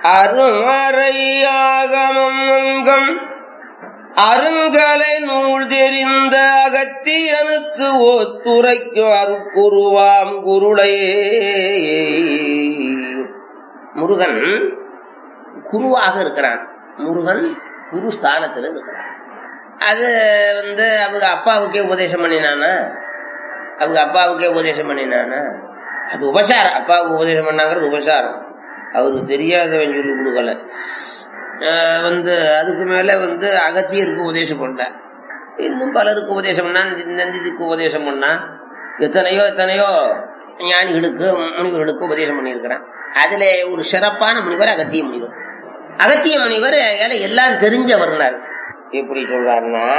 அருமறையாகமம் அங்கம் அருங்கலை நூல் தெரிந்த அகத்தியனுக்கு ஒத்துரைக்கும் அருக்குருவாம் குருளையே முருகன் குருவாக இருக்கிறான் முருகன் குரு ஸ்தானத்தில் இருக்கிறான் அது வந்து அவங்க அப்பாவுக்கே உபதேசம் பண்ணினானா அவங்க அப்பாவுக்கே உபதேசம் பண்ணினானா அது உபசாரம் அப்பாவுக்கு உபதேசம் பண்ணாங்கிறது உபசாரம் அவருக்கு தெரியாதவன் சொல்லி கொடுக்கல ஆஹ் வந்து அதுக்கு மேல வந்து அகத்தியருக்கு உபதேசம் பண்ணார் இன்னும் பலருக்கு உபதேசம் பண்ணா நந்திதிக்கு உபதேசம் பண்ணா எத்தனையோ எத்தனையோ ஞானிகளுக்கு முனிவர்களுக்கு உபதேசம் பண்ணியிருக்கிறான் அதுல ஒரு சிறப்பான முனிவர் அகத்திய முனிவர் அகத்திய முனிவர் ஏல எல்லாம் தெரிஞ்சவர்னார் எப்படி சொல்றாருன்னா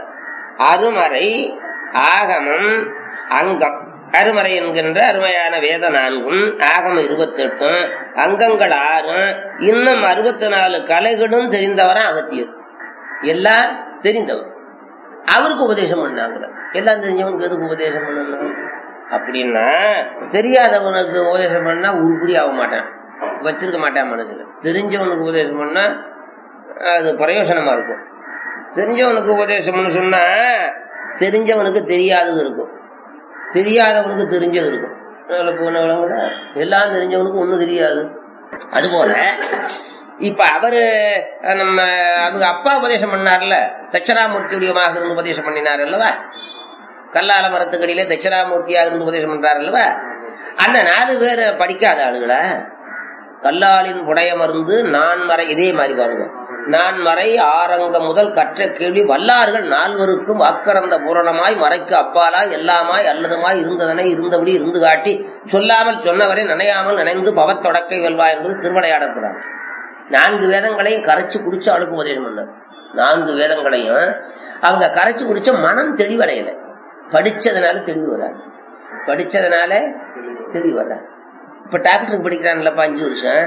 அருமறை ஆகமம் அங்கம் அருமறை என்கின்ற அருமையான வேத நான்கும் ஆகமம் இருபத்தெட்டும் அங்கங்கள் ஆறும் இன்னும் அறுபத்தி நாலு கலைகளும் தெரிந்தவரா அகத்தியர் எல்லாம் தெரிந்தவர் அவருக்கு உபதேசம் பண்ணாங்க எல்லாம் தெரிஞ்சவனுக்கு எதுக்கு உபதேசம் பண்ணணும் அப்படின்னா தெரியாதவனுக்கு உபதேசம் பண்ணா உருப்படி ஆக மாட்டான் வச்சிருக்க மாட்டான் மனசுல தெரிஞ்சவனுக்கு உபதேசம் பண்ணா அது பிரயோசனமா இருக்கும் தெரிஞ்சவனுக்கு உபதேசம்னு சொன்னா தெரிஞ்சவனுக்கு தெரியாதது இருக்கும் தெரியாதவனுக்கு தெரிஞ்சது இருக்கும் அதுல போன விளங்குதா? எல்லாம் தெரிஞ்சவனுக்கு ஒண்ணும் தெரியாது அதுபோல இப்ப அவரு அஹ், நம்ம அவங்க அப்பா உபதேசம் பண்ணார்ல தட்சராமூர்த்தியுடையமாக இருந்து உபதேசம் பண்ணினார் அல்லவா கல்லால மரத்துக்கடியில தட்சராமூர்த்தியாக இருந்து உபதேசம் பண்றாரு அல்லவா அந்த நாலு பேர் படிக்காத ஆளுகளா கல்லாலின் புடைய மருந்து நான் மறை இதே மாதிரி பாருங்க நான் மறை ஆரங்க முதல் கற்ற கேள்வி வல்லார்கள் நால்வருக்கும் அக்கறந்த பூரணமாய் மறைக்கு அப்பாலாய் எல்லாமாய் அல்லதுமாய் இருந்ததனை இருந்தபடி இருந்து காட்டி சொல்லாமல் சொன்னவரை நினையாமல் நினைந்து பவத்தொடக்கை வெல்வா என்பது திருவிளையாடப்படுறாங்க நான்கு வேதங்களையும் கரைச்சு குடிச்சு அவளுக்கு உபதேசம் பண்ணார் நான்கு வேதங்களையும் அவங்க கரைச்சு குடிச்ச மனம் தெளிவடையல படிச்சதுனால தெளிவு வராது படிச்சதுனால தெளிவு வராது இப்ப டாக்டருக்கு படிக்கிறான்லப்பா அஞ்சு வருஷம்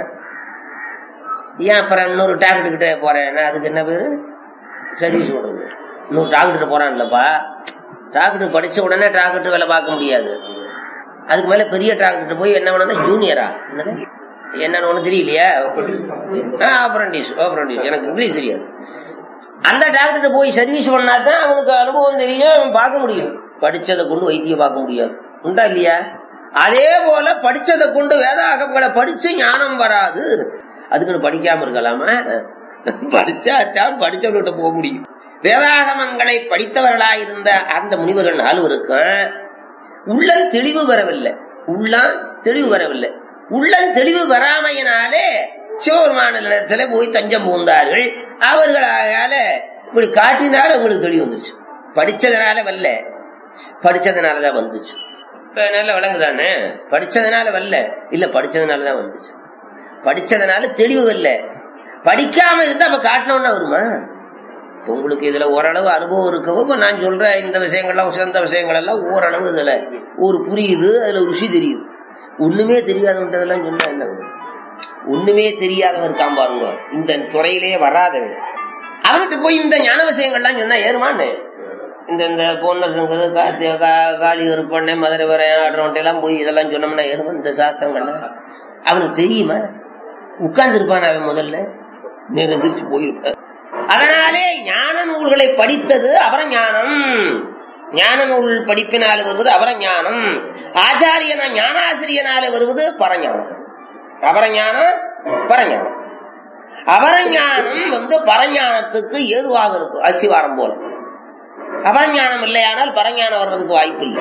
ஏன் அப்புறம் இன்னொரு டாக்டர் கிட்ட போறேன்னா அதுக்கு என்ன பேரு சர்வீஸ் கொடுங்க இன்னொரு டாக்டர் போறான்லப்பா டாக்டர் படிச்ச உடனே டாக்டர் வேலை பார்க்க முடியாது அதுக்கு மேல பெரிய டாக்டர் போய் என்ன பண்ணணும் ஜூனியரா என்னன்னு ஒண்ணு தெரியலையா அப்ரண்டிஸ் அப்ரண்டிஸ் எனக்கு இங்கிலீஷ் தெரியாது அந்த டாக்டர் போய் சர்வீஸ் பண்ணாதான் அவனுக்கு அனுபவம் தெரியும் அவன் பார்க்க முடியும் படிச்சதை கொண்டு வைத்தியம் பார்க்க முடியாது உண்டா இல்லையா அதே போல படிச்சதை கொண்டு வேதாகங்களை படிச்சு ஞானம் வராது அதுக்குன்னு படிக்காம இருக்கலாமா படிச்சாதான் படிச்சவர்கிட்ட போக முடியும் வேதாகமங்களை படித்தவர்களாயிருந்த அந்த முனிவர்கள் நால்வருக்கும் உள்ளம் தெளிவு வரவில்லை உள்ளம் தெளிவு வரவில்லை உள்ளம் தெளிவு வராமையினாலே சிவபெருமானிடத்துல போய் தஞ்சம் புகுந்தார்கள் அவர்களால இப்படி காட்டினால உங்களுக்கு தெளிவு வந்துச்சு படிச்சதுனால வரல படிச்சதுனாலதான் வந்துச்சு இப்ப நல்ல விளங்குதானே படிச்சதுனால வரல இல்ல படிச்சதுனாலதான் வந்துச்சு படிச்சதுனால தெளிவு வரல படிக்காம இருந்தா அப்ப காட்டணும்னா வருமா இப்ப உங்களுக்கு இதுல ஓரளவு அனுபவம் இருக்கவோ இப்ப நான் சொல்ற இந்த விஷயங்கள்லாம் சிறந்த விஷயங்கள் எல்லாம் ஓரளவு இதுல ஒரு புரியுது அதுல ருசி தெரியுது ஒண்ணுமே தெரியாதுன்றதெல்லாம் சொன்னா என்ன வரும்? ஒண்ணுமே தெரியாதவன் இருக்கான் பாருங்க இந்த துறையிலேயே வராதவன் அவன்கிட்ட போய் இந்த ஞான விஷயங்கள்லாம் சொன்னா ஏறுமான்னு இந்த இந்த பொன்னசுங்கிறது கார்த்திகை கா- காளி கருப்பண்ணை மதுரை வரை ஆடுறவன்ட்ட எல்லாம் போய் இதெல்லாம் சொன்னோம்னா ஏறுமா இந்த சாஸ்திரங்கள்லாம் அவனுக்கு தெரியுமா உட்கார்ந்து இருப்பான் அவன் முதல்ல நிறந்திருச்சு போயிருப்பான் அதனாலே ஞான நூல்களை படித்தது அபரஞானம் ஞான நூல் படிப்பினால் வருவது அபரஞானம் ஆச்சாரியனா ஞானாசிரியனால வருவது பரஞானம் அபரஞானம் பரஞானம் அபரஞானம் வந்து பரஞானத்துக்கு ஏதுவாக இருக்கும் அஸ்திவாரம் போல அபரஞானம் இல்லையானால் பரஞானம் வர்றதுக்கு வாய்ப்பு இல்லை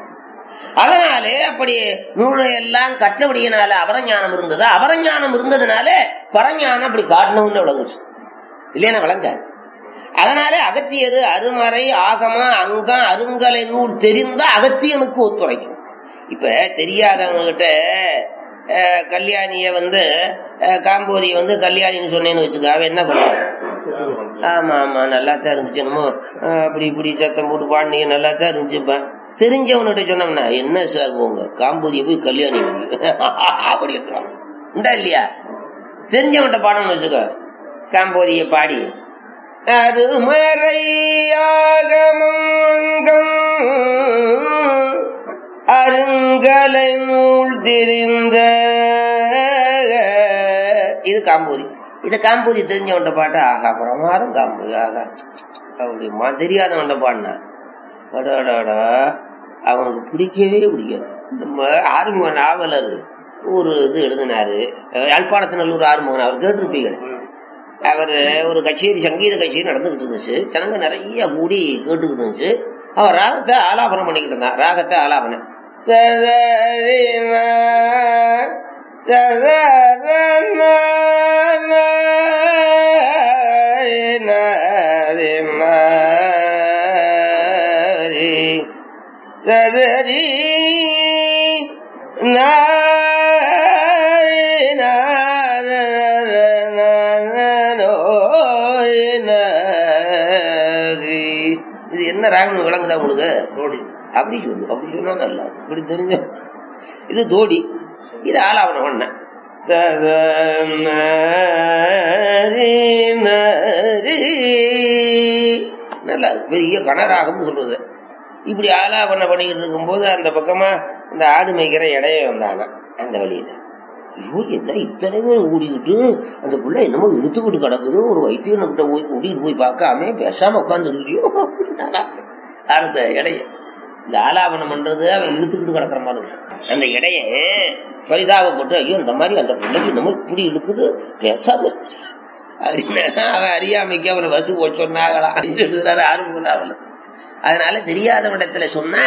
அதனாலே அப்படி நூலை எல்லாம் கற்றபடியினால அபரஞானம் இருந்தது அபரஞானம் இருந்ததுனால பரஞானம் அப்படி காட்டணும்னு விளங்குச்சு இல்லையா விளங்காது அதனால அகத்தியரு அருமறை ஆகம அங்கம் அருங்கலை நூல் தெரிந்த அகத்தியனுக்கு ஒத்துழைக்கும் இப்ப தெரியாதவங்க கிட்ட அஹ், கல்யாணிய வந்து அஹ், காம்போதிய வந்து கல்யாணின்னு சொன்னேன்னு வச்சுக்க அவன் என்ன பண்ணுவான் ஆமா ஆமா நல்லா தான் இருந்துச்சு என்னமோ அஹ், அப்படி இப்படி சத்தம் போட்டு பாடினீங்க நல்லா தான் இருந்துச்சுப்பா தெரிஞ்சவன்கிட்ட சொன்னோம்னா என்ன சார் போங்க காம்போதிய போய் கல்யாணி அப்படி இருக்கலாம் உண்டா இல்லையா தெரிஞ்சவன்கிட்ட பாடணும்னு வச்சுக்கோ காம்போதிய பாடி அருமறையாகமம் அங்கம் அருங்கலை நூல் தெரிந்த இது காம்பூரி இது காம்பூரி தெரிஞ்சவன்ட்ட பாட்டு ஆகா பிரமாதம் காம்பூரி ஆகா அப்படி மா தெரியாதவன்ட்ட பாடினா அடாடாடா அவனுக்கு பிடிக்கவே பிடிக்காது இந்த ம- ஆறுமுக நாவலர் ஒரு இது எழுதினாரு யாழ்ப்பாணத்தினல்லூர் ஆறுமுகன் அவர் கேட்டிருப்பீங்க அவர் ஒரு கச்சேரி சங்கீத கச்சேரி நடந்துகிட்டு இருந்துச்சு ஜனங்க நிறைய கூடி கேட்டுக்கிட்டு இருந்துச்சு அவர் ராகத்தை ஆலாபனம் பண்ணிக்கிட்டு இருந்தான் ராகத்தை ஆலாபனம் சதரின, சதரன, நரினரி, சதரி இது என்ன ராகம் விளங்குதா உங்களுக்கு அப்படி சொல்லு அப்படி சொன்னா நல்லா இருக்கும். இப்படி தெரிஞ்ச இது தோடி இது ஆலாவணம் பண்ண நல்லா இருக்கு. பெரிய கனராகம்னு சொல்றது இப்படி ஆலாபனை பண்ணிக்கிட்டு இருக்கும்போது அந்த பக்கமா இந்த ஆடு மேய்க்கிற இடைய வந்தாங்க அந்த வழியில ஐயோ என்ன இத்தனை பேர் ஓடிக்கிட்டு அந்த பிள்ளை என்னமோ இழுத்துக்கிட்டு கிடக்குது ஒரு வைத்தியன்கிட்ட போய் கூட்டிகிட்டு போய் பார்க்காம பேசாம உட்காந்துருக்கியோ அந்த இடைய இந்த ஆலாபனம் பண்றது அவன் இழுத்துக்கிட்டு கிடக்குற மாதிரி இருக்கும். அந்த இடைய பரிதாபப்பட்டு ஐயோ இந்த மாதிரி அந்த பிள்ளைக்கு என்னமோ இப்படி இழுக்குது பேசாம இருக்கு. அப்படின்னு அவன் அறியாமைக்கு அவனை வசு போய் சொன்னாங்களாம் அப்படின்னு எழுதுறாரு ஆறுமுகனாவில் அதனால தெரியாதவனிடத்துல சொன்னா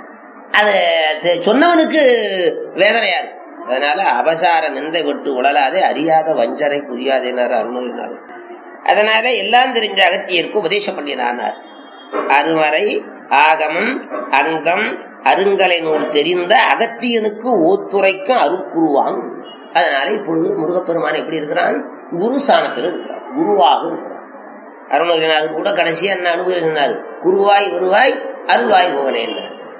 அது தெ- சொன்னவனுக்கு வேதனையா இருக்கும் அதனால அபசார நிந்தை விட்டு உழலாதே அறியாத வஞ்சரை புரியாதேனார் அருணகிரினார் அதனால எல்லாம் தெரிஞ்ச அகத்தியருக்கு உபதேசம் பண்ணினானார் அருமறை ஆகமம் அங்கம் அருங்கலை நூல் தெரிந்த அகத்தியனுக்கு ஓத்துரைக்கும் அருக்குருவான் அதனால இப்பொழுது முருகப்பெருமான் எப்படி இருக்கிறான் குரு ஸ்தானத்தில் இருக்கிறான் குருவாக இருக்கிறான் அருணகிரிநாதர் கூட கடைசியா என்ன அனுபவினார் குருவாய் வருவாய் அருள்வாய் போகனேன்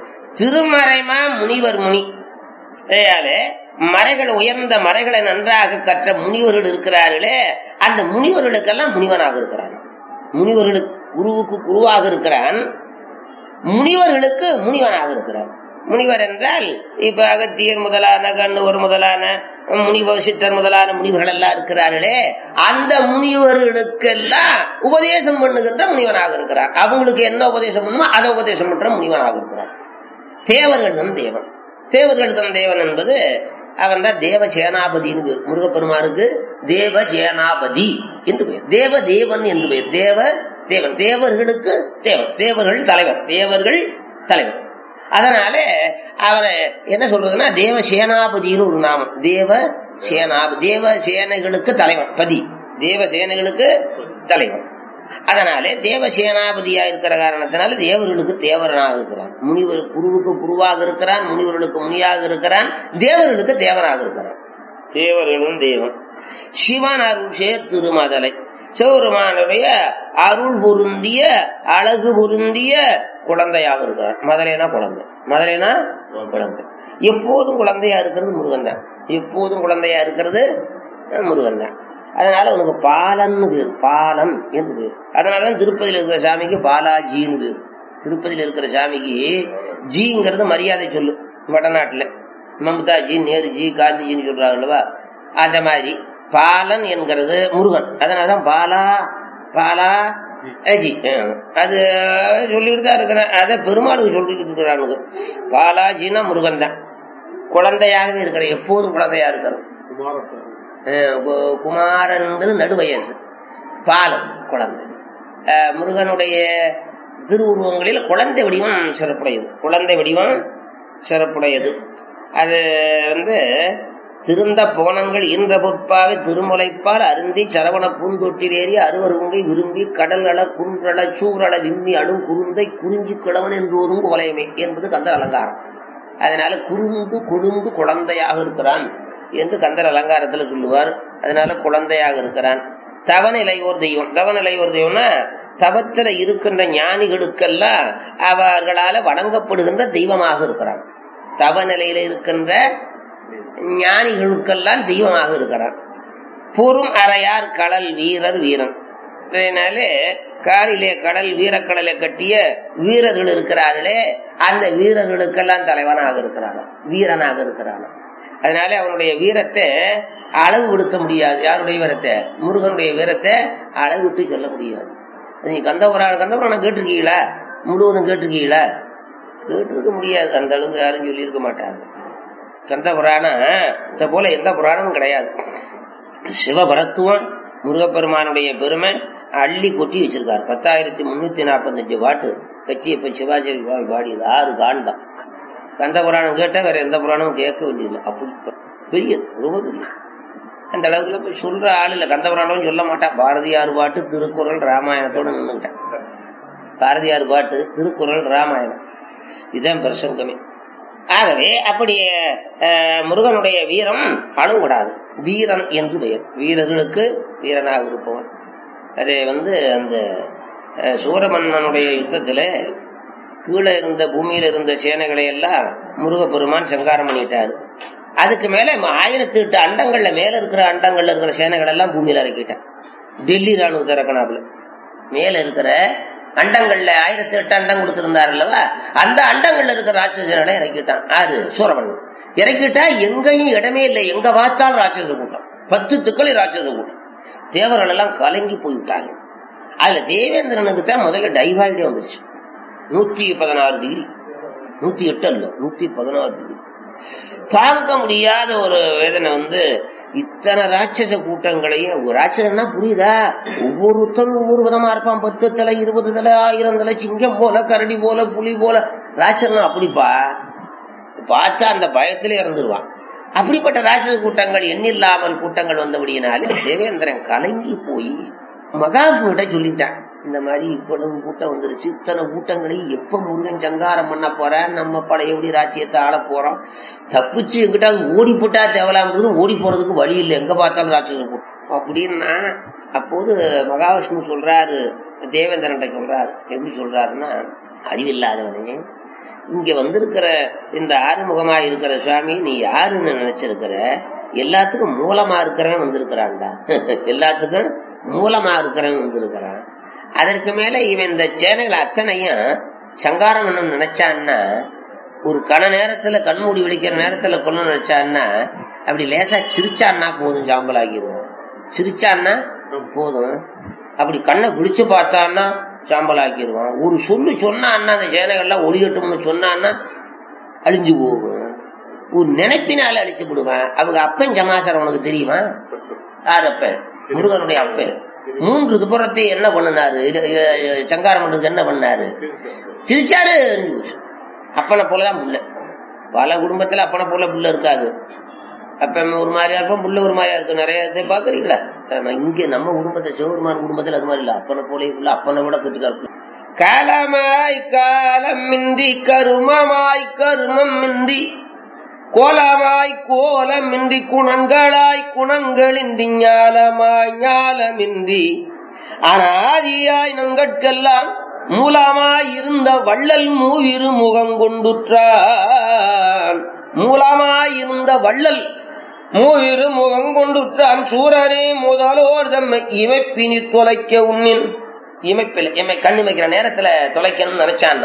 திருமறைமா முனிவர் முனி ஆகையாலே மறைகள் உயர்ந்த மறைகளை நன்றாக கற்ற முனிவர்கள் இருக்கிறார்களே அந்த முனிவர்களுக்கெல்லாம் முனிவனாக இருக்கிறான் முனிவர்களுக்கு குருவுக்கு குருவாக இருக்கிறான் முனிவர்களுக்கு முனிவனாக இருக்கிறான் முனிவர் என்றால் இப்ப அகத்தியர் முதலான கண்ணுவர் முதலான முனிவர் சித்தர் முதலான முனிவர்கள் எல்லாம் இருக்கிறார்களே அந்த முனிவர்களுக்கெல்லாம் உபதேசம் பண்ணுகின்ற முனிவனாக இருக்கிறார் அவங்களுக்கு என்ன உபதேசம் பண்ணுமோ அதை உபதேசம் பண்ற முனிவனாக இருக்கிறார் தேவர்கள் தான் தேவன் தேவர்கள் தான் தேவன் என்பது அவன் தான் தேவ சேனாபதினு பேர் முருகப்பெருமானுக்கு தேவ சேனாபதி என்று பெயர் தேவ தேவன் என்று பெயர் தேவ தேவன் தேவர்களுக்கு தேவன் தேவர்கள் தலைவர் தேவர்கள் தலைவர் அதனால அவரை என்ன சொல்றதுன்னா தேவ சேனாபதினு ஒரு நாமம் தேவ சேனா தேவ சேனைகளுக்கு தலைவன் பதி தேவ சேனைகளுக்கு தலைவன் அதனாலே தேவ சேனாபதியா இருக்கிற காரணத்தினால தேவர்களுக்கு தேவரனாக இருக்கிறான் முனிவர் குருவுக்கு குருவாக இருக்கிறான் முனிவர்களுக்கு முனியாக இருக்கிறான் தேவர்களுக்கு தேவனாக இருக்கிறான் தேவர்களும் தேவன் சிவன் அருள் சேர் திருமதலை சிவபெருமானுடைய அருள் பொருந்திய அழகு பொருந்திய குழந்தையாக இருக்கிறான் மதலைனா குழந்தை மதலைனா குழந்தை எப்போதும் குழந்தையா இருக்கிறது முருகன் தான் எப்போதும் குழந்தையா இருக்கிறது முருகன் தான் அதனால உனக்கு பாலன்னு பேர் பாலன் என்று பேர் அதனாலதான் திருப்பதியில் இருக்கிற சாமிக்கு பாலாஜின்னு பேர் திருப்பதியில் இருக்கிற சாமிக்கு ஜிங்கிறது மரியாதை சொல்லு வடநாட்டுல மம்தாஜி நேருஜி காந்திஜின்னு சொல்றாங்கல்லவா அந்த மாதிரி பாலன் என்கிறது முருகன் அதனாலதான் பாலா பாலா அஜி அது சொல்லிட்டு தான் இருக்கிறேன் அதை பெருமாளுக்கு சொல்லிக்கிட்டு இருக்கிறானுங்க பாலாஜின்னா முருகன் தான் குழந்தையாகவே இருக்கிற எப்போதும் குழந்தையா இருக்கிறது அஹ் கு- குமாரன் என்பது நடுவயசு பாலம் குழந்தை அஹ் முருகனுடைய திருவுருவங்களில் குழந்தை வடிவம் சிறப்புடையது குழந்தை வடிவம் சிறப்புடையது அது வந்து திருந்த போனங்கள் ஈன்ற பொற்பாவை திருமுலைப்பால் அருந்தி சரவண பூந்தொட்டிலேறி அருவருங்கை விரும்பி கடலள குன்றள சூரள விம்மி அடும் குருந்தை குறிஞ்சி கிழவன் என்றோதும் குவலையமை என்பது கந்த அலங்காரம் அதனால குறுந்து கொழுந்து குழந்தையாக இருக்கிறான் என்று கந்தர் அலங்காரத்துல சொல்லுவார் அதனால குழந்தையாக இருக்கிறான் தவநிலையோர் தெய்வம் தவநிலையோர் தெய்வம்னா தவத்துல இருக்கின்ற ஞானிகளுக்கெல்லாம் அவர்களால வணங்கப்படுகின்ற தெய்வமாக இருக்கிறான் தவநிலையில இருக்கின்ற ஞானிகளுக்கெல்லாம் தெய்வமாக இருக்கிறான் பொறும் அறையார் கடல் வீரர் வீரன் அதனாலே காரிலே கடல் வீரக்கடலை கட்டிய வீரர்கள் இருக்கிறார்களே அந்த வீரர்களுக்கெல்லாம் தலைவனாக இருக்கிறான் வீரனாக இருக்கிறான் அதனால அவனுடைய வீரத்தை அளவு விடுத்த முடியாது யாருடைய வீரத்தை முருகனுடைய வீரத்தை அளவு விட்டு சொல்ல முடியாது நீ கந்தபுராணம் கந்தபுராணம் கேட்டிருக்கீங்களா முழுவதும் கேட்டிருக்கீங்களா கேட்டிருக்க முடியாது அந்த அளவுக்கு யாரும் சொல்லியிருக்க மாட்டாங்க கந்த புராணம் இந்த போல எந்த புராணமும் கிடையாது சிவபரத்துவம் முருகப்பெருமானுடைய பெருமை அள்ளி கொட்டி வச்சிருக்காரு பத்தாயிரத்தி முன்னூத்தி நாற்பத்தஞ்சு பாட்டு கச்சியப்ப சிவாஜி பாடியது ஆறு காண்டம் கந்த புராணம் கேட்டா வேற எந்த புராணமும் கேட்க வேண்டியதில்லை அப்படி பெரியது ரொம்ப பெரிய அந்த அளவுக்கு போய் சொல்ற ஆள் இல்ல கந்த புராணம் சொல்ல மாட்டான் பாரதியார் பாட்டு திருக்குறள் ராமாயணத்தோட நின்றுக்கிட்டேன் பாரதியார் பாட்டு திருக்குறள் ராமாயணம் இதுதான் பிரசங்கமே ஆகவே அப்படி அஹ், முருகனுடைய வீரம் அளவுபடாது வீரன் என்று பெயர் வீரர்களுக்கு வீரனாக இருப்பவன் அது வந்து அந்த அஹ், சூரமன்னனுடைய யுத்தத்துல கீழே இருந்த பூமியில இருந்த சேனைகளை எல்லாம் முருகப்பெருமான் சங்காரம் பண்ணிட்டாரு அதுக்கு மேல ம- ஆயிரத்தி எட்டு அண்டங்கள்ல மேல இருக்கிற அண்டங்கள்ல இருக்கிற சேனைகள் எல்லாம் பூமியில இறக்கிட்டான் டெல்லி ராணுவத்தை இறக்கணாப்புல மேல இருக்கிற அண்டங்கள்ல ஆயிரத்தி எட்டு அண்டம் கொடுத்திருந்தார் அல்லவா அந்த அண்டங்கள்ல இருக்கிற ராட்சசனை இறக்கிட்டான் ஆறு சூரமன்னன் இறக்கிட்டா எங்கேயும் இடமே இல்லை எங்க பார்த்தாலும் ராட்சச கூட்டம் பத்து திக்களி ராட்சச கூட்டம் தேவர்கள் எல்லாம் கலங்கி போய்விட்டாங்க அதுல தேவேந்திரனுக்கு தான் முதல்ல டைவாய்டே வந்துருச்சு நூத்தி பதினாறு டிகிரி நூத்தி எட்டு அல்ல நூத்தி பதினாறு டிகிரி தாங்க முடியாத ஒரு வேதனை வந்து இத்தனை ராட்சச கூட்டங்களையும் ஒரு ராட்சசன்னா புரியுதா ஒவ்வொருத்தரும் ஒவ்வொரு விதமா இருப்பான் பத்து தலை இருபது தலை ஆயிரம் தலை சிங்கம் போல கரடி போல புலி போல ராட்சசனா அப்படிப்பா பார்த்தா அந்த பயத்திலே இறந்துருவான் அப்படிப்பட்ட ராட்சச கூட்டங்கள் எண்ணில்லாமல் கூட்டங்கள் வந்தபடியினாலே தேவேந்திரன் கலங்கி போய் மகாத்மிட்ட சொல்லிட்டான் இந்த மாதிரி இவ்வளவு கூட்டம் வந்துருச்சு இத்தனை கூட்டங்களையும் எப்ப முருகன் சங்காரம் பண்ண போற நம்ம பழையபடி ராஜ்யத்தை ஆள போறோம் தப்பிச்சு எங்கிட்டாவது ஓடி போட்டா தேவலாம்ன்றது ஓடி போறதுக்கு வழி இல்லை எங்க பார்த்தாலும் ராட்சச கூட்டம் அப்படின்னா அப்போது மகாவிஷ்ணு சொல்றாரு தேவேந்திரன் சொல்றாரு எப்படி சொல்றாருன்னா அறிவில்லாதவனே இங்க வந்திருக்கிற இந்த ஆறுமுகமா இருக்கிற சுவாமி நீ யாருன்னு நினைச்சிருக்கிற எல்லாத்துக்கும் மூலமா இருக்கிறவன் வந்திருக்கிறான்டா எல்லாத்துக்கும் மூலமா இருக்கிறவன் வந்திருக்கிறான் அதற்கு மேல இவன் இந்த சேனைகள் அத்தனையும் சங்காரம் பண்ணணும்னு நினைச்சான்னா ஒரு கண நேரத்துல கண்மூடி விழிக்கிற நேரத்துல கொல்ல நினைச்சான்னா அப்படி லேசா சிரிச்சான்னா போதும் சாம்பல் ஆகிடுவோம் சிரிச்சான்னா போதும் அப்படி கண்ணை பிடிச்சு பார்த்தான்னா சாம்பல் ஆக்கிடுவான் ஒரு சொல்லு சொன்னான்னா அந்த சேனைகள்லாம் ஒளியட்டும்னு சொன்னான்னா அழிஞ்சு போகும் ஒரு நினைப்பினால அழிச்சு விடுவான் அவங்க அப்பன் ஜமாசர் உனக்கு தெரியுமா யார் அப்பன் முருகனுடைய அப்பன் மூன்று துப்புரத்தை என்ன பண்ணினாரு இரு- இரு- சங்காரம் பண்றதுக்கு என்ன பண்ணாரு சிரிச்சாரு அழிஞ்சு போச்சு. அப்பனை போலதான் புள்ள பல குடும்பத்துல அப்பனை போல புள்ள இருக்காது அப்ப ஒரு மாதிரியா இருப்போம் புள்ள ஒரு மாதிரியா இருக்கும் நிறைய இதை பாக்குறீங்களா ஆமா, இங்க நம்ம குடும்பத்தை சிவபெருமான் குடும்பத்துல அது மாதிரி இல்ல அப்பனை போலே புள்ள அப்பனை விட கட்டுக்கா இருக்கும் காலமாய் காலமின்றி கருமமாய் கருமம் மின்றி கோலமாய் கோலமின்றி குணங்களாய் குணங்களின்றி ஞாலமாய் ஞாலமின்றி அனாதியாய் நங்கட்கெல்லாம் மூலமாய் இருந்த வள்ளல் மூவிரு முகம் கொண்டுற்றான் மூலமாய் இருந்த வள்ளல் மூவிரு முகம் கொண்டுற்றான் சூரனே முதலோர் தம்மை இமைப்பினி தொலைக்க உன்னின் இமைப்பில் எம்மை கண்ணிமைக்கிற நேரத்துல தொலைக்கணும்னு நினைச்சான்னா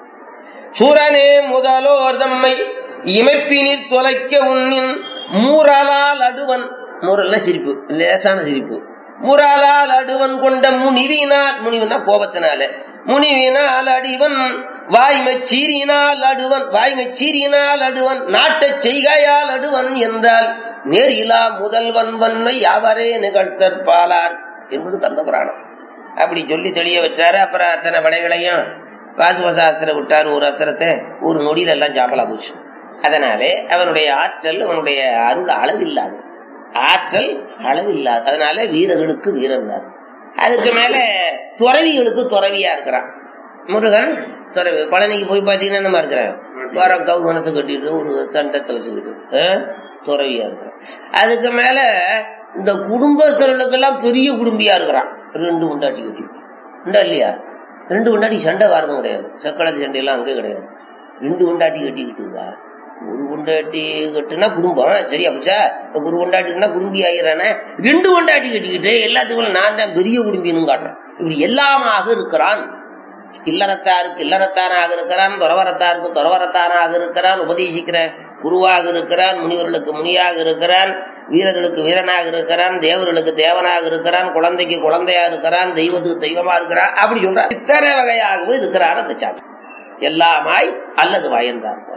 சூரனே முதலோர் தம்மை இமைப்பினில் தொலைக்க உன்னின் மூரலால் அடுவன் மூரல்னா சிரிப்பு லேசான சிரிப்பு முரலால் அடுவன் கொண்ட முனிவினால் முனிவனா கோபத்தினால முனிவினால் அடிவன் வாய்மை சீரினால் அடுவன் வாய்மை சீரினால் அடுவன் நாட்டச் செய்கையால் அடுவன் என்றால் நேரிலா முதல்வன் வன்மை அவரே நிகழ்த்தற்பாலார் என்பது கந்த புராணம் அப்படி சொல்லி தெளிய வச்சாரு அப்புறம் அத்தனை படைகளையும் பாசுவசாஸ்திரம் விட்டார் ஒரு அஸ்திரத்தை ஒரு நொடியில எல்லாம் சாம்பலா போச்சு அதனாலே அவனுடைய ஆற்றல் அவனுடைய அருள் அளவில்லாது ஆற்றல் அளவில்லாது அதனால வீரர்களுக்கு வீரன் அதுக்கு மேல துறவிகளுக்கு துறவியா இருக்கிறான் முருகன் துறவி பழனிக்கு போய் பாத்தீங்கன்னா நம்ம இருக்கிறான் வர கவுனத்தை கட்டிட்டு ஒரு தண்டத்தை வச்சுக்கிட்டு ஆ? துறவியா இருக்கிறான் அதுக்கு மேல இந்த குடும்பஸ்தர்களுக்கெல்லாம் பெரிய குடும்பியா இருக்கிறான் ரெண்டு உண்டாட்டி கட்டி உண்டா இல்லையா ரெண்டு உண்டாட்டி சண்டை வாரதும் கிடையாது சக்களத்து சண்டை எல்லாம் அங்கே கிடையாது ரெண்டு உண்டாட்டி கட்டிக்கிட்டு ஒரு கொண்டாட்டி கட்டுனா குடும்பம் சரியா புச்சா ஒரு கொண்டாட்டினா குடும்பி ஆகிறானே ரெண்டு கொண்டாட்டி கட்டிக்கிட்டு எல்லாத்துக்கும் நான் தான் பெரிய குடும்பின்னு காட்டுறேன் இப்படி எல்லாமாக இருக்கிறான் இல்லறத்தாருக்கு இல்லறத்தானாக இருக்கிறான் துறவரத்தாருக்கு துறவரத்தானாக இருக்கிறான் உபதேசிக்கிற குருவாக இருக்கிறான் முனிவர்களுக்கு முனியாக இருக்கிறான் வீரர்களுக்கு வீரனாக இருக்கிறான் தேவர்களுக்கு தேவனாக இருக்கிறான் குழந்தைக்கு குழந்தையா இருக்கிறான் தெய்வத்துக்கு தெய்வமா இருக்கிறான் அப்படி சொல்றான் இத்தனை வகையாகவும் இருக்கிறான் அந்த சாமி எல்லாமாய் அல்லது வாயன்றார் போல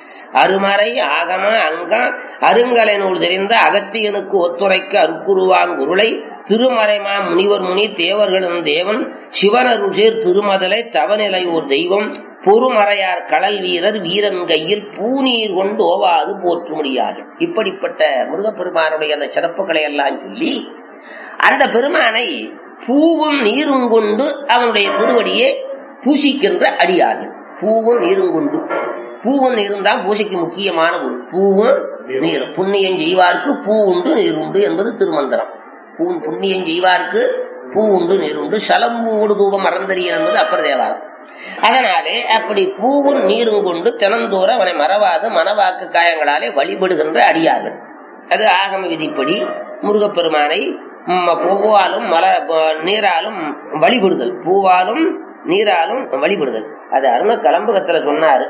அருமறை ஆகம அங்கம் அருங்கலை நூல் தெரிந்த அகத்தியனுக்கு ஒத்துரைக்க அருக்குருவான் குருளை திருமறைமா முனிவர் முனி தேவர்களும் தேவன் சிவனருஷேர் திருமதலை தவநிலை ஓர் தெய்வம் பொறுமறையார் கடல் வீரர் வீரன் கையில் பூநீர் கொண்டு ஓவாது போற்று முடியார்கள் இப்படிப்பட்ட முருகப்பெருமானுடைய அந்த சிறப்புகளை எல்லாம் சொல்லி அந்த பெருமானை பூவும் நீரும் கொண்டு அவனுடைய திருவடியை பூசிக்கின்ற அடியார்கள் பூவும் நீரும் கொண்டு பூவும் நீரும் தான் பூசைக்கு முக்கியமான பொருள் பூவும் நீரும் புண்ணியம் செய்வார்க்கு பூ உண்டு நீர் உண்டு என்பது திருமந்திரம் பூ புண்ணியம் செய்வார்க்கு பூ உண்டு நீர் உண்டு சலம்பூடு தூபம் மறந்தறியன் என்பது அப்பர் தேவாரம் அதனாலே அப்படி பூவும் நீரும் கொண்டு தினந்தோற அவனை மறவாது மனவாக்கு காயங்களாலே வழிபடுகின்ற அடியார்கள் அது ஆகம விதிப்படி முருகப்பெருமானை ம், பூவாலும் மல ப- நீராலும் வழிபடுதல் பூவாலும் நீராலும் வழிபடுதல் அது அருண கலம்பகத்துல சொன்னாரு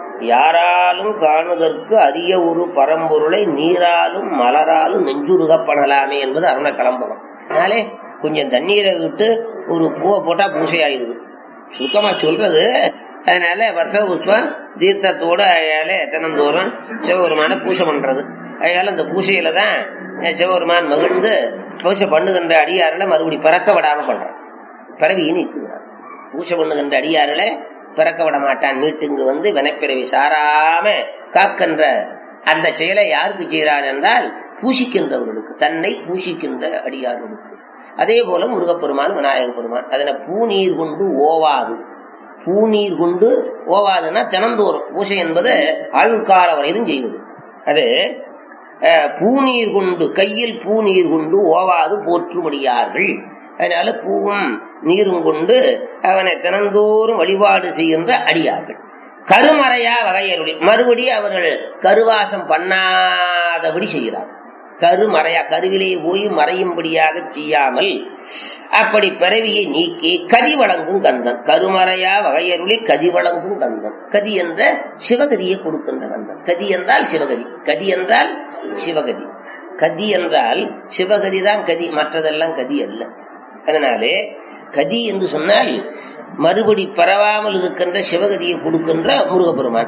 யாராலும் காணுதற்கு அரிய ஒரு பரம்பொருளை நீராலும் மலராலும் நெஞ்சுருக பண்ணலாமே என்பது அருண கலம்பகம் அதனாலே கொஞ்சம் தண்ணீரை விட்டு ஒரு பூவை போட்டா பூசையாயிருது சுருக்கமா சொல்றது அதனால வர்த்த புஷ்பம் தீர்த்தத்தோட அயால தினந்தோறும் சிவபெருமான பூசை பண்றது அதனால அந்த பூசையில தான் சிவபெருமான் மகிழ்ந்து பூசை பண்ணுகின்ற அடியாரில் மறுபடி பிறக்க விடாம பண்றான் பிறவி நீக்குகிறான் பூசை பண்ணுகின்ற அடியாரில் பிறக்க விட மாட்டான் மீட்டுங்கு வந்து வினைப்பிறவி சாராம காக்கின்ற அந்த செயலை யாருக்கு செய்கிறான் என்றால் பூசிக்கின்றவர்களுக்கு தன்னை பூசிக்கின்ற அடியார்களுக்கு அதே போல முருகப்பெருமான் விநாயக பெருமான் அதனை பூநீர் கொண்டு ஓவாது பூநீர் கொண்டு ஓவாதுன்னா தினந்தோறும் பூசை என்பது ஆயுள்கால வரையிலும் செய்வது அது அஹ், பூநீர் கொண்டு கையில் பூநீர் கொண்டு ஓவாது போற்றும்படியார்கள் அதனால பூவும் நீரும் கொண்டு அவனை தினந்தோறும் வழிபாடு செய்கின்ற அடியார்கள் கருமறையா வகையருடைய மறுபடி அவர்கள் கருவாசம் பண்ணாதபடி செய்கிறார் கருமறையா கருவிலே போய் மறையும்படியாக செய்யாமல் அப்படி பிறவியை நீக்கி கதி வழங்கும் கந்தன் கருமறையா வகையருளி கதி வழங்கும் கந்தன் கதி என்ற சிவகதியை கொடுக்கின்ற கந்தன் கதி என்றால் சிவகதி கதி என்றால் சிவகதி கதி என்றால் சிவகதி தான் கதி மற்றதெல்லாம் கதி அல்ல அதனாலே கதி என்று சொன்னால் மறுபடி பரவாமல் இருக்கின்ற சிவகதியை கொடுக்கின்ற முருகப்பெருமான்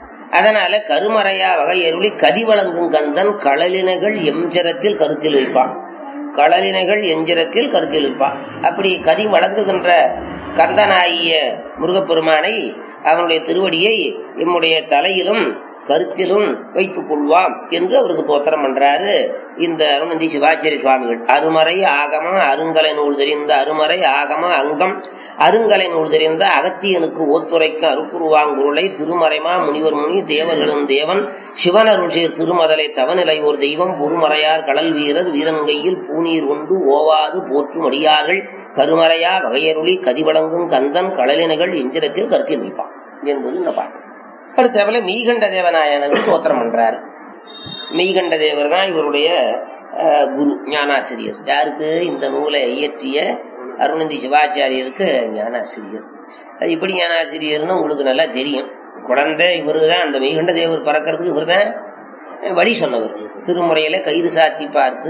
அதனால கருமறையா வகையருளி கதி வழங்கும் கந்தன் களலினைகள் எம்ஜரத்தில் கருத்தில் வைப்பான் களலினைகள் எஞ்சிரத்தில் கருத்தில் வைப்பான் அப்படி கதி வழங்குகின்ற கந்தனாகிய முருகப்பெருமானை அவனுடைய திருவடியை எம்முடைய தலையிலும் கருத்திலும் வைத்துக் கொள்வாம் என்று அவருக்கு தோத்திரம் பண்றாரு இந்த அருணந்தி சிவாச்சாரிய சுவாமிகள் அருமறை ஆகம அருங்கலை நூல் தெரிந்த அருமறை ஆகம அங்கம் அருங்கலை நூல் தெரிந்த அகத்தியனுக்கு ஓத்துரைக்க அருக்குருவாங்குருளை திருமறைமா முனிவர் முனி தேவர்களும் தேவன் சிவனருஷேர் திருமதலை தவநிலை ஓர் தெய்வம் பொறுமறையார் கடல் வீரர் வீரங்கையில் பூநீர் உண்டு ஓவாது போற்றும் அடியார்கள் கருமறையா வகையருளி கதிவழங்கும் கந்தன் கடலினைகள் எஞ்சிரத்தில் கருத்தில் வைப்பான் என்பது இந்த பாட்டு அடுத்தவள மீகண்ட தேவநாயனருக்கு தோத்திரம் பண்றாரு மெய்கண்ட தேவர் தான் இவருடைய அஹ், குரு ஞானாசிரியர் யாருக்கு இந்த நூலை இயற்றிய அருணந்தி சிவாச்சாரியருக்கு ஞானாசிரியர் அது இப்படி ஞானாசிரியர்னு உங்களுக்கு நல்லா தெரியும் குழந்தை இவரு தான் அந்த மெய்கண்ட தேவர் பறக்கிறதுக்கு இவர் தான் வழி சொன்னவர் திருமுறையில கயிறு சாத்தி பார்த்து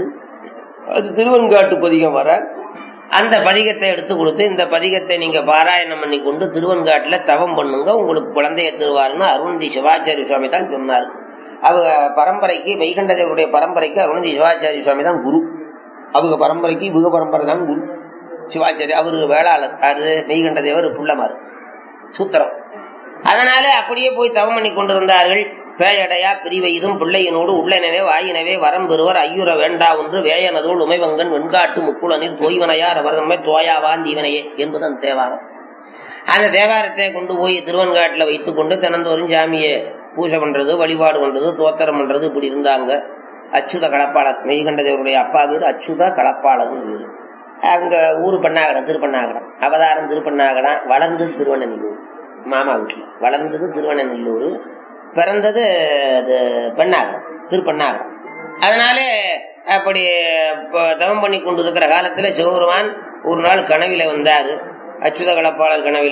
அது திருவன்காட்டு பதிகம் வர அந்த பதிகத்தை எடுத்து கொடுத்து இந்த பதிகத்தை நீங்க பாராயணம் பண்ணி கொண்டு திருவன்காட்டுல தவம் பண்ணுங்க உங்களுக்கு குழந்தைய தருவாருன்னு அருணந்தி சிவாச்சாரிய சுவாமி தான் சொன்னார் அவங்க பரம்பரைக்கு வைகண்டதேவருடைய பரம்பரைக்கு அருணந்தி சிவாச்சாரிய சுவாமி தான் குரு அவங்க பரம்பரைக்கு இவங்க பரம்பரை தான் குரு சிவாச்சாரி அவரு வேளாளர் அது மெய்கண்டதேவர் புள்ளமார் சூத்திரம் அதனால அப்படியே போய் தவம் பண்ணி கொண்டிருந்தார்கள் பேயடையா பிரிவைதும் பிள்ளையினோடு உள்ளனவே வாயினவே வரம் பெறுவர் ஐயுற வேண்டா ஒன்று வேயனதோள் உமைவங்கன் வெண்காட்டு முக்குளனில் தோய்வனையார் அவர் நம்மை தோயாவான் தீவனையே என்பது அந்த தேவாரம் அந்த தேவாரத்தை கொண்டு போய் திருவன்காட்டுல வைத்துக் கொண்டு தினந்தோறும் சாமியை பூஜை பண்றது வழிபாடு பண்றது தோத்திரம் பண்றது இப்படி இருந்தாங்க அச்சுத களப்பாளர் மெய்கண்டதேவருடைய அப்பா பேரு அச்சுத களப்பாளர் பேரு அங்க ஊரு பண்ணாகடம் திருப்பண்ணாகடம் அவதாரம் திருப்பண்ணாகடம் வளர்ந்தது திருவண்ணநல்லூர் மாமா வீட்டுல வளர்ந்தது திருவண்ணநல்லூர் பிறந்தது அது பெண்ணாகரம் திருப்பண்ணாகரம் அதனாலே அப்படி இப்ப தவம் பண்ணி கொண்டு இருக்கிற காலத்துல சிவபெருமான் ஒரு நாள் கனவில வந்தாரு அச்சுத கலப்பாளர் கனவிலே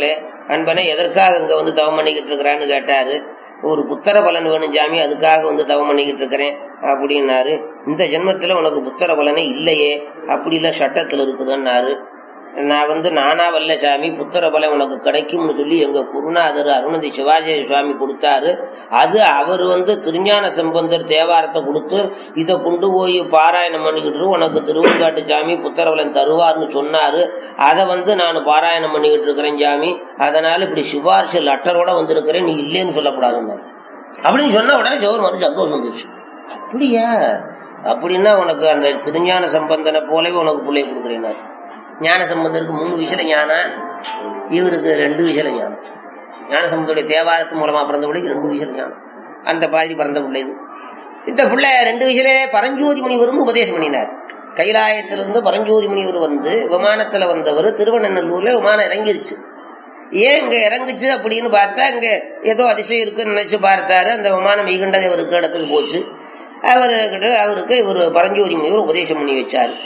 அன்பனை எதற்காக இங்க வந்து தவம் பண்ணிக்கிட்டு இருக்கிறான்னு கேட்டாரு ஒரு புத்தர பலன் வேணும் சாமி அதுக்காக வந்து தவம் பண்ணிக்கிட்டு இருக்கிறேன் அப்படின்னாரு இந்த ஜென்மத்துல உனக்கு புத்தர பலனே இல்லையே அப்படி இல்ல சட்டத்துல இருக்குதுன்னாரு நான் வந்து நானா வல்ல சாமி புத்தர பலம் உனக்கு கிடைக்கும்னு சொல்லி எங்க குருநாதர் அருணந்தி சிவாஜி சுவாமி கொடுத்தாரு அது அவர் வந்து திருஞான சம்பந்தர் தேவாரத்தை கொடுத்து இதை கொண்டு போய் பாராயணம் பண்ணிக்கிட்டு உனக்கு திருவங்காட்டு சாமி புத்தர பலன் தருவார்னு சொன்னாரு அதை வந்து நான் பாராயணம் பண்ணிக்கிட்டு இருக்கிறேன் சாமி அதனால இப்படி சிபாரிசு லெட்டரோட வந்திருக்கிறேன் நீ இல்லைன்னு சொல்லக்கூடாதுன்னு அப்படின்னு சொன்ன உடனே ஜோர் வந்து சந்தோஷம் வந்துருச்சு அப்படியா அப்படின்னா உனக்கு அந்த திருஞான சம்பந்தனை போலவே உனக்கு பிள்ளைய கொடுக்குறேன் நான் ஞான சம்பந்தருக்கு மூணு விஷயம் ஞானம் இவருக்கு ரெண்டு விஷயம் ஞானம் ஞான சம்பந்தருடைய தேவாரத்து மூலமா பிறந்த பிள்ளைக்கு ரெண்டு விஷயம் ஞானம் அந்த பாதி பிறந்த பிள்ளை இது இந்த பிள்ளை ரெண்டு விஷயம் பரஞ்சோதி முனிவரும் உபதேசம் பண்ணினார் கைலாயத்திலிருந்து பரஞ்சோதி முனிவர் வந்து விமானத்துல வந்தவர் திருவண்ணநல்லூர்ல விமானம் இறங்கிருச்சு ஏன் இங்க இறங்குச்சு அப்படின்னு பார்த்தா இங்க ஏதோ அதிசயம் இருக்குன்னு நினைச்சு பார்த்தாரு அந்த விமானம் ஈகண்டது அவருக்கு இடத்துக்கு போச்சு அவர்கிட்ட அவருக்கு இவர் பரஞ்சோதி முனிவர் உபதேசம் பண்ணி வச்சாரு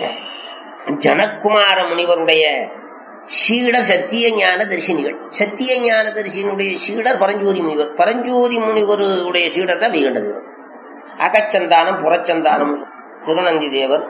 ஜனக்குமார முனிவருடைய சீடர் சத்திய ஞான தரிசினிகள் சத்திய ஞான தரிசினுடைய சீடர் பரஞ்சோதி முனிவர் பரஞ்சோதி முனிவருடைய சீடர் தான் மெய்கண்டதேவர் அகச்சந்தானம் புறச்சந்தானம் திருநந்தி தேவர்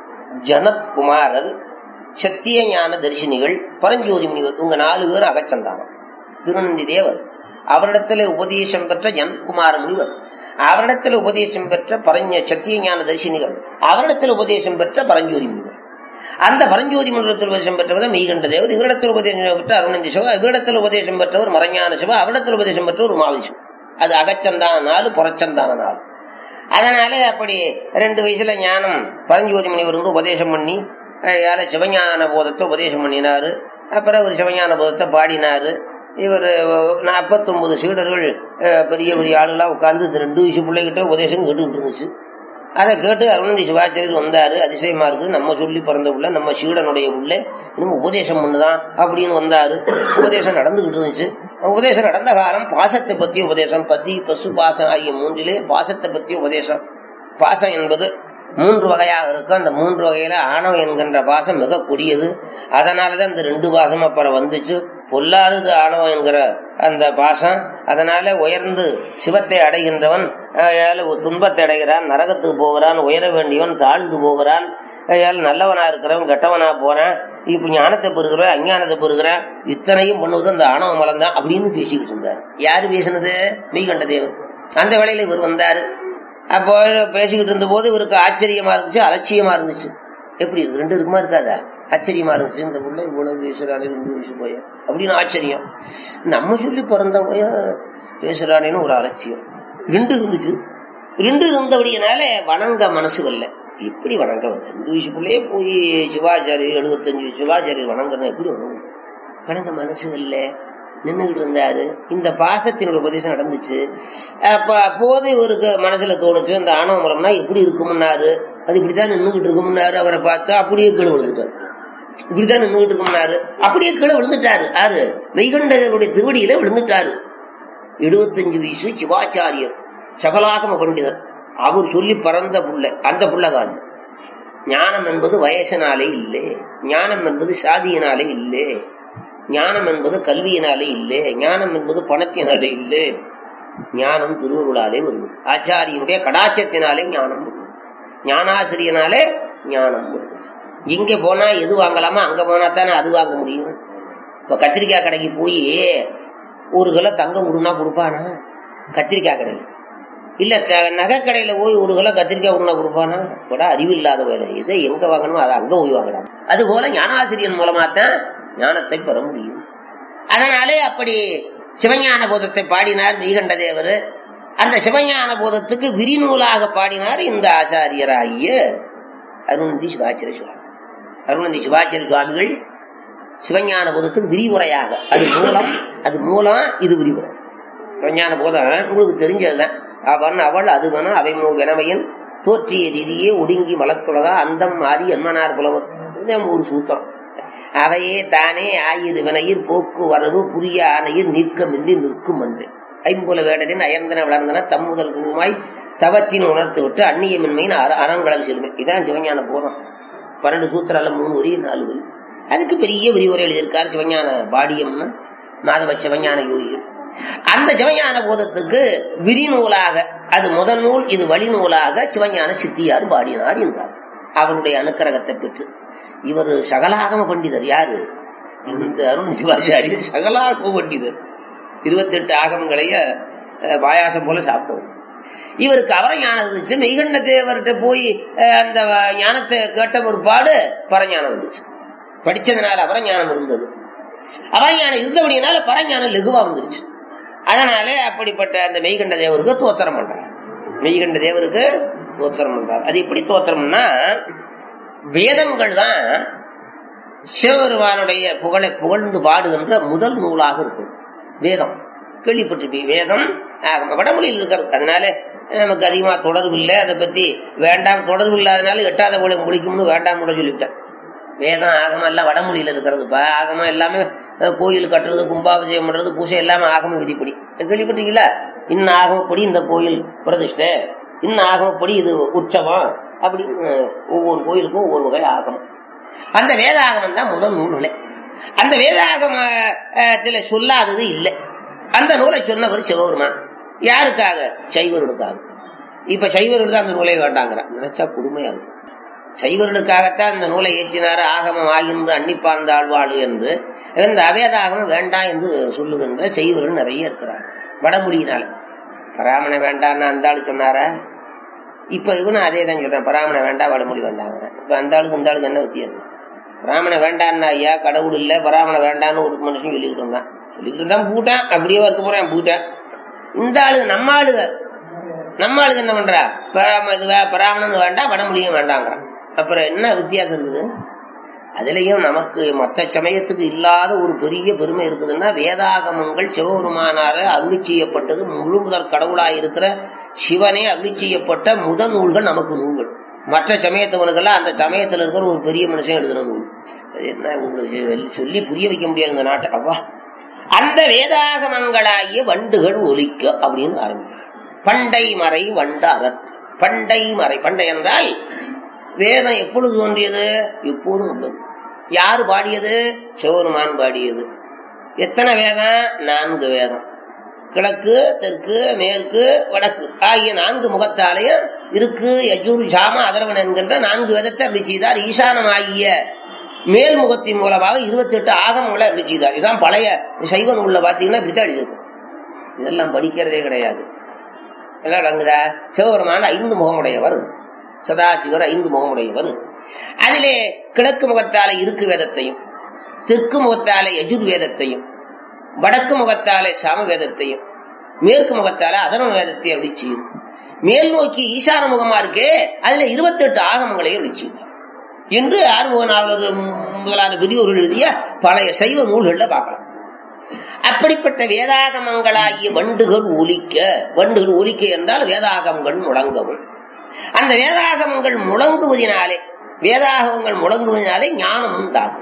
ஜனத்குமாரர் சத்திய ஞான தரிசினிகள் பரஞ்சோதி முனிவர் உங்க நாலு பேர் அகச்சந்தானம் திருநந்தி தேவர் அவரிடத்துல உபதேசம் பெற்ற ஜனத்குமார முனிவர் அவரிடத்தில் உபதேசம் பெற்ற பரஞ்ச சத்திய ஞான தரிசினிகள் அவரிடத்தில் உபதேசம் பெற்ற பரஞ்சோதி முனிவர் அந்த பரஞ்சோதி மண்டலத்தில் உபதேசம் பெற்றவர் மெய்கண்ட தேவர் இவரிடத்தில் உபதேசம் பெற்ற அருணந்தி சிவா இவரிடத்தில் உபதேசம் பெற்றவர் மரஞான சிவா அவரிடத்தில் உபதேசம் பெற்றவர் மாலை சிவா அது அகச்சந்தான நாள் புறச்சந்தான நாள் அதனால அப்படி ரெண்டு வயசுல ஞானம் பரஞ்சோதி முனிவர் வந்து உபதேசம் பண்ணி யார சிவஞான போதத்தை உபதேசம் பண்ணினாரு அப்புறம் அவர் சிவஞான போதத்தை பாடினாரு இவர் நாற்பத்தொன்பது சீடர்கள் பெரிய பெரிய ஆளுலாம் உட்கார்ந்து இந்த ரெண்டு வயசு பிள்ளைகிட்ட உபதேசம் கேட்டுக்கிட்டு இருந்துச்சு அதை கேட்டு அருணந்தி சிவாச்சாரியர் வந்தாரு அதிசயமா இருக்குது நம்ம சொல்லி பிறந்த உள்ள நம்ம சீடனுடைய உள்ள இன்னும் உபதேசம் பண்ணுதான் அப்படின்னு வந்தாரு உபதேசம் நடந்துகிட்டு இருந்துச்சு உபதேசம் நடந்த காலம் பாசத்தை பத்தி உபதேசம் பத்தி பசு பாசம் ஆகிய மூன்றிலே பாசத்தை பத்தி உபதேசம் பாசம் என்பது மூன்று வகையாக இருக்கும் அந்த மூன்று வகையில ஆணவம் என்கின்ற பாசம் மிக கொடியது அதனாலதான் இந்த ரெண்டு பாசம் அப்புறம் வந்துச்சு பொல்லாதது ஆணவம் என்கிற அந்த பாசம் அதனால உயர்ந்து சிவத்தை அடைகின்றவன் துன்பத்தை அடைகிறான் நரகத்துக்கு போகிறான் உயர வேண்டியவன் தாழ்ந்து போகிறான் நல்லவனா இருக்கிறவன் கெட்டவனா போறான் இப்ப ஞானத்தை பெறுகிறவன் அஞ்ஞானத்தை பெறுகிறான் இத்தனையும் பண்ணுவது அந்த ஆணவ மலம் தான் அப்படின்னு பேசிக்கிட்டு இருந்தார் யாரு பேசினது மெய்கண்ட தேவர் அந்த வேளையில இவர் வந்தாரு அப்போ பேசிக்கிட்டு இருந்த போது இவருக்கு ஆச்சரியமா இருந்துச்சு அலட்சியமா இருந்துச்சு எப்படி இருக்கு ரெண்டு இருக்குமா இருக்காதா ஆச்சரியமா இருந்துச்சு இந்த பிள்ளை இவ்வளவு பேசுறானே ரெண்டு வயசு போய அப்படின்னு ஆச்சரியம் நம்ம சொல்லி பிறந்த போய பேசுறானேன்னு ஒரு அலட்சியம் ரெண்டு இருந்துச்சு ரெண்டு இருந்தபடியினால வணங்க மனசு வரல எப்படி வணங்க வரல ரெண்டு வயசு பிள்ளையே போய் சிவாச்சாரியர் எழுபத்தஞ்சு சிவாச்சாரியர் வணங்குறேன் எப்படி வணங்க வணங்க மனசு வரல நின்றுகிட்டு இருந்தாரு இந்த பாசத்தினுடைய உபதேசம் நடந்துச்சு அப்ப அப்போது இவருக்கு மனசுல தோணுச்சு அந்த ஆணவ மலம்னா எப்படி இருக்கும்னாரு அது இப்படிதான் நின்றுகிட்டு இருக்கும்னாரு அவரை பார்த்து அப்படியே கீழே விழுந்துட்டாரு இப்படிதான் நின்றுகிட்டு இருக்கும்னாரு அப்படியே கீழே விழுந்துட்டாரு யாரு மெய்கண்டருடைய திருவடியில விழுந்துட்டாரு எழுபத்தஞ்சு வயசு சிவாச்சாரியர் சகலாகம பண்டிதர் அவர் சொல்லி பறந்த புள்ள அந்த புள்ளகால் ஞானம் என்பது வயசனாலே இல்லை ஞானம் என்பது சாதியினாலே இல்லை ஞானம் என்பது கல்வியினாலே இல்லை ஞானம் என்பது பணத்தினாலே இல்லை ஞானம் திருவருளாலே வரும் ஆச்சாரியனுடைய கடாச்சத்தினாலே ஞானம் வரும் ஞானாசிரியனாலே ஞானம் வரும் இங்க போனா எது வாங்கலாமா அங்க போனா தானே அது வாங்க முடியும் இப்ப கத்திரிக்காய் கடைக்கு போய் ஒரு கிலோ தங்கம் கொடுனா கொடுப்பானா கத்திரிக்காய் கடையில் இல்ல நகை கடையில போய் ஒரு கிலோ கத்திரிக்காய் கொடுனா கொடுப்பானா கூட அறிவு இல்லாத வேலை எதை எங்க வாங்கணுமோ அதை அங்க போய் வாங்கலாம் அது போல ஞானாசிரியன் மூலமா தான் ஞானத்தை பெற முடியும் அதனாலே அப்படி சிவஞான போதத்தை பாடினார் மெய்கண்ட தேவர் அந்த சிவஞான போதத்துக்கு விரிநூலாக பாடினார் இந்த ஆச்சாரியராகிய அருணந்தி சிவாச்சாரிய சுவாமி அருணந்தி சிவாச்சாரிய சுவாமிகள் சிவஞான போதத்துக்கு விரிவுரையாக அது மூலம் அது மூலம் இது விரிவுரை சிவஞான போதம் உங்களுக்கு தெரிஞ்சதுதான் அவன் அவள் அது வேணும் அவை வினவையின் தோற்றிய ரீதியே ஒடுங்கி மலத்துலகா அந்தம் ஆதி என்மனார் புலவர் ஒரு சூத்திரம் அவையே தானே ஆயிரு வினையில் போக்கு வரவு புரிய ஆணையில் நீக்கமின்றி நிற்கும் என்று ஐம்புல வேடரின் அயர்ந்தன வளர்ந்தன தம்முதல் குருமாய் தவத்தின் உணர்த்து விட்டு அந்நியமின்மையின் அறங்களம் செல்மை இதான் சிவஞான போறோம் பன்னெண்டு சூத்திரம் அல்ல மூணு வரி நாலு வரி அதுக்கு பெரிய விரிவுரை எழுதியிருக்காரு சிவஞான பாடியம்னு மாதவ சிவஞான யோகிகள் அந்த சிவஞான போதத்துக்கு விரிநூலாக அது முதல் நூல் இது வழிநூலாக சிவஞான சித்தியார் பாடினார் என்றார் அவருடைய அனுக்கிரகத்தை பெற்று இவர் சகலாகம பண்டிதர் யாரு இந்த அருண் சிவாச்சாரியர் சகலாகம பண்டிதர் இருபத்தெட்டு ஆகமங்களைய அஹ், பாயாசம் போல சாப்பிட்டவர் இவருக்கு அவரஞானம் இருந்துச்சு மெய்கண்ட தேவர்கிட்ட போய் அஹ், அந்த வ- ஞானத்தை கேட்ட ஒரு பாடு பரஞானம் வந்துச்சு படிச்சதுனால அவரஞானம் இருந்தது அவரஞானம் இருந்தபடினால பரஞானம் லெகுவா வந்துருச்சு அதனால அப்படிப்பட்ட அந்த மெய்கண்ட தேவருக்கு தோத்திரம் பண்றார் மெய்கண்ட தேவருக்கு தோத்திரம் பண்றார் அது எப்படி தோத்திரம்னா வேதங்கள் தான் சிவபெருமானுடைய புகழை புகழ்ந்து பாடுகின்ற முதல் நூலாக இருக்கும் வேதம் கேள்விப்பட்டிருப்பீங்க வேதம் ஆகம வடமொழியில் இருக்கிறது அதனால நமக்கு அதிகமா தொடர்பு இல்லை அதை பத்தி வேண்டாம் தொடர்பு இல்லாதனால எட்டாத போல முடிக்கும்னு வேண்டாம் கூட சொல்லிவிட்டேன் வேதம் ஆகமம் எல்லாம் வடமொழியில இருக்கிறதுப்பா ஆகமம் எல்லாமே அஹ், கோயில் கட்டுறது கும்பாபிஷேகம் பண்றது பூஜை எல்லாமே ஆகம விதிப்படி கேள்விப்பட்டீங்களா இன்ன ஆகமப்படி இந்த கோயில் பிரதிஷ்டை இன்ன ஆகமப்படி இது உற்சவம் அப்படி அஹ், ஒவ்வொரு கோயிலுக்கும் ஒவ்வொரு வகை ஆகமம் அந்த வேதாகமம் தான் முதல் நூல்களே அந்த வேதாகமத்துல சொல்லாதது இல்லை அந்த நூலை சொன்னவர் சிவபெருமான் யாருக்காக சைவர்களுக்காக இப்ப சைவர்கள் தான் அந்த நூலை வேண்டாங்கிறான் நினைச்சா கொடுமையா இருக்கும் சைவர்களுக்காகத்தான் இந்த நூலை ஏற்றினார் ஆகமம் ஆகின்ற அன்னிப்பார்ந்த ஆழ்வாಳು என்று இந்த அவேதாகமம் வேண்டாம் என்று சொல்லுகின்ற செய்வர்கள் நிறைய இருக்கிறார் வடமொழியினால பராமண வேண்டாம்னு அந்த ஆளு சொன்னாரா இப்ப இவனும் அதே தான் சொல்றான் பராமண வேண்டாம் வடமொழி வேண்டாங்க இப்ப அந்த ஆளுக்கு இந்த ஆளுக்கு என்ன வித்தியாசம் பராமண வேண்டான்னா ஐயா கடவுள் இல்ல பராமண வேண்டான்னு ஒரு மனுஷன் சொல்லிக்கிட்டு இருந்தான் சொல்லிக்கிட்டு இருந்தான் பூட்டான் அப்படியே இருக்க போறேன் பூட்டான் இந்த ஆளு நம்ம ஆளுக நம்ம ஆளுங்க என்ன பண்றா பராம இது வே- பராமணன் வேண்டாம் வடமொழியும் வேண்டாங்கிறான் அப்புறம் என்ன வித்தியாசம் இருக்குது அதுலயும் நமக்கு மற்ற சமயத்துக்கு இல்லாத ஒரு பெரிய பெருமை இருக்குதுன்னா வேதாகமங்கள் சிவபெருமானார அருளி செய்யப்பட்டது முழு முதற் கடவுளாய் இருக்கிற சிவனே அருளி செய்யப்பட்ட முதல் நூல்கள் நமக்கு நூல்கள் மற்ற சமயத்தவனுக்கெல்லாம் அந்த சமயத்துல இருக்கிற ஒரு பெரிய மனுஷன் எழுதின நூல் அது என்ன உங்களுக்கு சொல்லி புரிய வைக்க முடியாது இந்த நாட்டை அப்பா அந்த வேதாகமங்களாகிய வண்டுகள் ஒலிக்க அப்படின்னு ஆரம்பிக்கும் பண்டை மறை வண்டு அறத் பண்டை மறை பண்டை என்றால் வேதம் எப்பொழுது தோன்றியது எப்போதும் உள்ளது யாரு பாடியது சிவருமான் பாடியது எத்தனை வேதம் நான்கு வேதம் கிழக்கு தெற்கு மேற்கு வடக்கு ஆகிய நான்கு முகத்தாலயம் இருக்கு யஜூர் சாம அதரவன் என்கின்ற நான்கு வேதத்தை அப்படி செய்தார் ஈசானம் ஆகிய மேல் முகத்தின் மூலமாக இருபத்தி எட்டு ஆகமங்களை அப்படி செய்தார் இதான் பழைய சைவ நூல்ல பாத்தீங்கன்னா இப்படித்தான் எழுதியிருக்கும் இதெல்லாம் படிக்கிறதே கிடையாது எல்லாம் விளங்குதா சிவபெருமான ஐந்து முகமுடையவர் சதாசிவர் ஐந்து முகமுடையவர் அதிலே கிழக்கு முகத்தால இருக்கு வேதத்தையும் தெற்கு முகத்தால யஜுர் வேதத்தையும் வடக்கு முகத்தாலே சாம வேதத்தையும் மேற்கு முகத்தால அதர்வ வேதத்தை அப்படி செய்யுது மேல் நோக்கி ஈசான முகமா இருக்கே அதுல இருபத்தெட்டு ஆகமங்களையும் அப்படி செய்யுது என்று ஆறுமுக நாவலர் முதலான பெரியோர்கள் எழுதிய பழைய சைவ நூல்கள்ல பார்க்கலாம் அப்படிப்பட்ட வேதாகமங்களாகிய வண்டுகள் ஒலிக்க வண்டுகள் ஒலிக்க என்றால் வேதாகமங்கள் முழங்கவும் அந்த வேதாகமங்கள் முழங்குவதினாலே வேதாகமங்கள் முழங்குவதினாலே ஞானம் உண்டாகும்